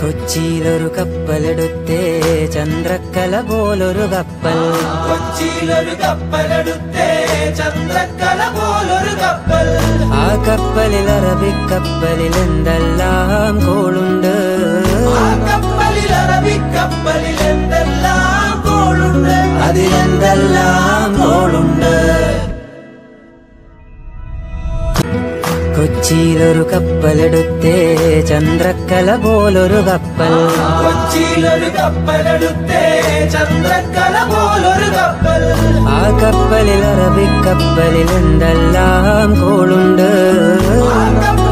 കൊച്ചിയിലൊരു കപ്പലെടുത്തേ ചന്ദ്രക്കല പോലൊരു കപ്പൽ കൊച്ചിയിലൊരു കപ്പലെടുത്തേ ചന്ദ്രക്കല പോലൊരു കപ്പൽ ആ കപ്പലിൽ അറബിക്കപ്പലിൽ എന്തെല്ലാം കോളുണ്ട് ആ കപ്പലിൽ അറബിക്കപ്പലിൽ എന്തെല്ലാം കോളുണ്ട് അതിലെന്തെല്ലാം കോളുണ്ട് കൊച്ചിയിലൊരു കപ്പലെടുത്തേ ചന്ദ്രക്കല പോലൊരു കപ്പൽ കൊച്ചിയിലൊരു കപ്പലെടുത്തേ ചന്ദ്രക്കല പോലൊരു കപ്പൽ ആ കപ്പലിൽ അറബിക്കപ്പലിൽ എന്തെല്ലാം കോളുണ്ട് ആ കപ്പലിൽ